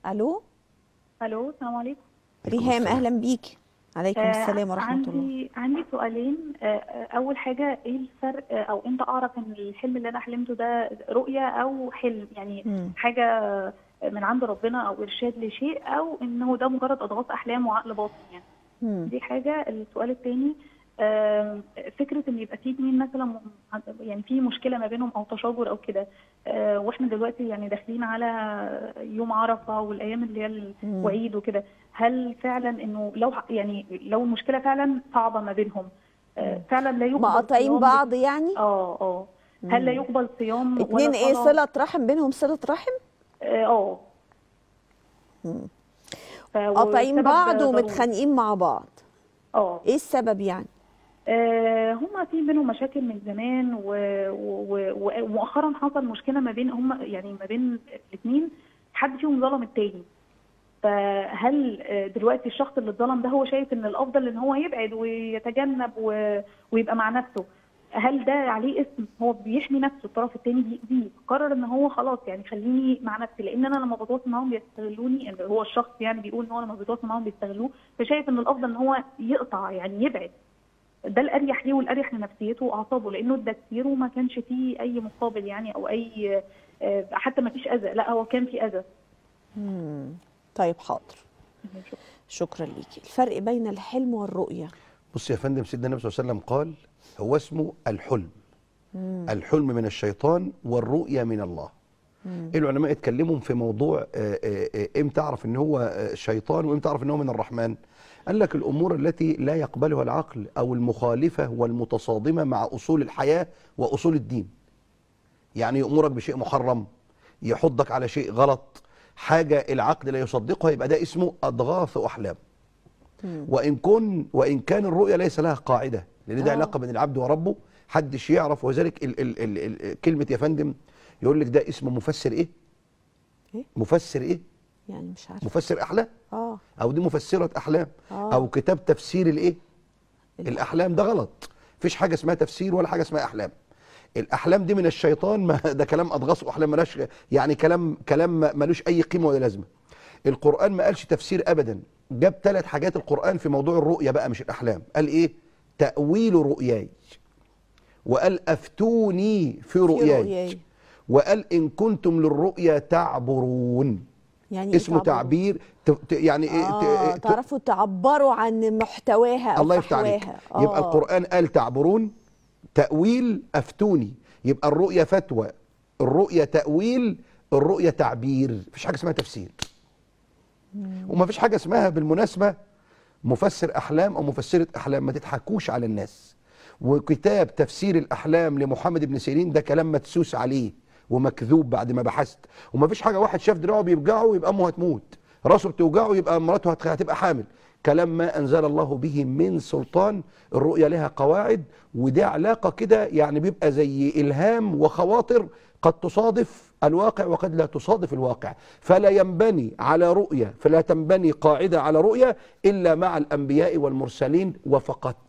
الو الو السلام عليكم ريهام السلام. اهلا بيكي عليكم آه، السلام ورحمه الله عندي عندي سؤالين آه، آه، اول حاجه ايه الفرق آه، او امتى اعرف ان الحلم اللي انا حلمته ده رؤيه او حلم يعني مم. حاجه من عند ربنا او ارشاد لشيء او انه ده مجرد اضغاث احلام وعقل باطن يعني مم. دي حاجه السؤال الثاني فكره ان يبقى في اتنين مثلا م- يعني في مشكله ما بينهم او تشاجر او كده آه، واحنا دلوقتي يعني داخلين على يوم عرفه والايام اللي هي مم. الوعيد وكده هل فعلا انه لو يعني لو المشكله فعلا صعبه ما بينهم آه، فعلا لا يقبل مقاطعين صيام بعض يعني اه اه هل لا يقبل صيام ولا اتنين ايه صلاة؟ صله رحم بينهم صله رحم اه اه ف- قاطعين والسبب بعض ضروري. ومتخانقين مع بعض اه ايه السبب يعني آه، هما في بينهم مشاكل من زمان و- و- و- ومؤخرا حصل مشكله ما بين هم يعني ما بين الاثنين حد فيهم ظلم التاني فهل آه، دلوقتي الشخص اللي اتظلم ده هو شايف ان الافضل ان هو يبعد ويتجنب و- ويبقى مع نفسه هل ده عليه اسم هو بيحمي نفسه الطرف التاني بيأذيه قرر ان هو خلاص يعني خليني مع نفسي لان انا لما بتواصل معاهم بيستغلوني يعني هو الشخص يعني بيقول ان هو لما بيتواصل معاهم بيستغلوه فشايف ان الافضل ان هو يقطع يعني يبعد ده الاريح ليه والاريح لنفسيته واعصابه لانه ادى كتير وما كانش فيه اي مقابل يعني او اي آه، حتى ما فيش اذى لا هو كان في اذى مم. طيب حاضر شكرا ليكي الفرق بين الحلم والرؤيه بص يا فندم سيدنا النبي صلى الله عليه وسلم قال هو اسمه الحلم الحلم من الشيطان والرؤيا من الله العلماء اتكلموا في موضوع آه، آه، آه، امتى اعرف ان هو آه، شيطان وامتى اعرف ان هو من الرحمن قال لك الامور التي لا يقبلها العقل او المخالفه والمتصادمه مع اصول الحياه واصول الدين يعني يامرك بشيء محرم يحضك على شيء غلط حاجه العقل لا يصدقها يبقى ده اسمه اضغاث احلام وان كن وان كان الرؤيا ليس لها قاعده لان ده آه. علاقه بين العبد وربه حدش يعرف وذلك ال ال ال ال كلمه يا فندم يقول لك ده اسمه مفسر ايه؟ إيه؟ مفسر ايه؟ يعني مش عارفه مفسر احلام اه او دي مفسره احلام آه. او كتاب تفسير الايه؟ الاحلام ده غلط مفيش حاجه اسمها تفسير ولا حاجه اسمها احلام الاحلام دي من الشيطان ما ده كلام اضغاث واحلام ملاش يعني كلام كلام ما- ملوش اي قيمه ولا لازمه القران ما قالش تفسير ابدا جاب ثلاث حاجات القران في موضوع الرؤيه بقى مش الاحلام قال ايه تاويل رؤياي وقال افتوني في رؤياي رؤياي. وقال ان كنتم للرؤيا تعبرون يعني إيه اسمه تعبروا؟ تعبير ت- ت- يعني إيه اه ت- ت- تعرفوا تعبروا عن محتواها او الله يفتح عليك فحواها. يبقى آه. القرآن قال تعبرون تأويل أفتوني يبقى الرؤية فتوى الرؤية تأويل الرؤية تعبير مفيش حاجة اسمها تفسير وما فيش حاجة اسمها بالمناسبة مفسر أحلام أو مفسرة أحلام ما تضحكوش على الناس وكتاب تفسير الأحلام لمحمد بن سيرين ده كلام مدسوس عليه ومكذوب بعد ما بحثت وما فيش حاجة واحد شاف دراعه بيوجعه يبقى أمه هتموت راسه بتوجعه يبقى مراته هت- هتبقى حامل كلام ما أنزل الله به من سلطان الرؤية لها قواعد وده علاقة كده يعني بيبقى زي إلهام وخواطر قد تصادف الواقع وقد لا تصادف الواقع فلا ينبني على رؤية فلا تنبني قاعدة على رؤية إلا مع الأنبياء والمرسلين وفقط